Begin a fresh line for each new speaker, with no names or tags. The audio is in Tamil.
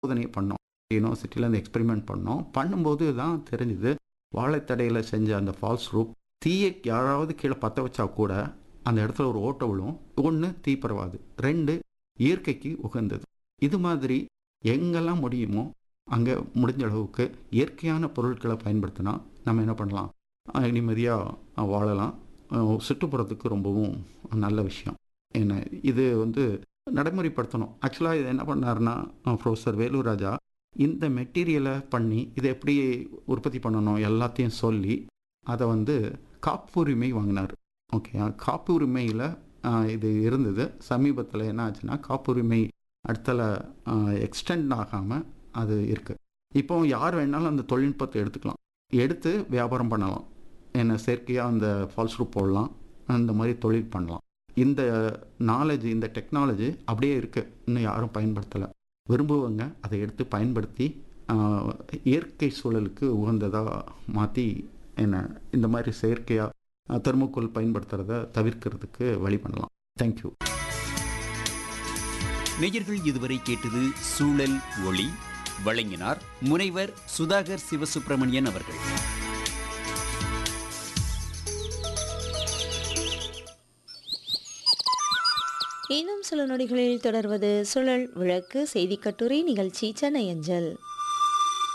சோதனை பண்ணோம் யூனிவர்சிட்டியில் அந்த எக்ஸ்பெரிமெண்ட் பண்ணோம் பண்ணும்போது தான் தெரிஞ்சுது வாழைத்தடையில் செஞ்ச அந்த ஃபால்ஸ் ரூப் தீயை யாராவது கீழே பற்ற வச்சா கூட அந்த இடத்துல ஒரு ஓட்ட விழும் ஒன்று தீ பரவாது ரெண்டு இயற்கைக்கு உகந்தது இது மாதிரி எங்கெல்லாம் முடியுமோ அங்கே முடிஞ்ச அளவுக்கு இயற்கையான பொருட்களை பயன்படுத்தினா நம்ம என்ன பண்ணலாம் நிம்மதியாக வாழலாம் அஹ் சுற்றுப்புறத்துக்கு ரொம்பவும் நல்ல விஷயம் என்ன இது வந்து நடைமுறைப்படுத்தணும் ஆக்சுவலாக இது என்ன பண்ணாருன்னா ப்ரொஃபஸர் வேலூர் ராஜா இந்த மெட்டீரியலை பண்ணி இதை எப்படி உற்பத்தி பண்ணணும் எல்லாத்தையும் சொல்லி அதை வந்து காப்புரிமை வாங்கினார் ஓகே காப்புரிமையில் இது இருந்தது சமீபத்தில் என்ன ஆச்சுன்னா காப்புரிமை அடுத்தல எக்ஸ்டெண்ட் ஆகாமல் அது இருக்குது இப்போ யார் வேணாலும் அந்த தொழில்நுட்பத்தை எடுத்துக்கலாம் எடுத்து வியாபாரம் பண்ணலாம் என்ன செயற்கையாக அந்த ஃபால்ஸ் ரூப் போடலாம் அந்த மாதிரி தொழில் பண்ணலாம் இந்த நாலேஜ் இந்த டெக்னாலஜி அப்படியே இருக்குது இன்னும் யாரும் பயன்படுத்தலை விரும்புவங்க அதை எடுத்து பயன்படுத்தி ஆஹ், இயற்கை சூழலுக்கு உகந்ததாக மாற்றி என்ன இந்த மாதிரி செயற்கையாக தெர்மோக்கோல் பயன்படுத்துறத தவிர்க்கிறதுக்கு வழி பண்ணலாம் தேங்க்யூ
நேயர்கள் இதுவரை கேட்டது சூழல் ஒளி வழங்கினார் முனைவர் சுதாகர் சிவசுப்பிரமணியன் அவர்கள்
இன்னும் சில நொடிகளில் தொடர்வது சுழல் விளக்கு செய்திக் கட்டுரை நிகழ்ச்சி சென்னை அஞ்சல்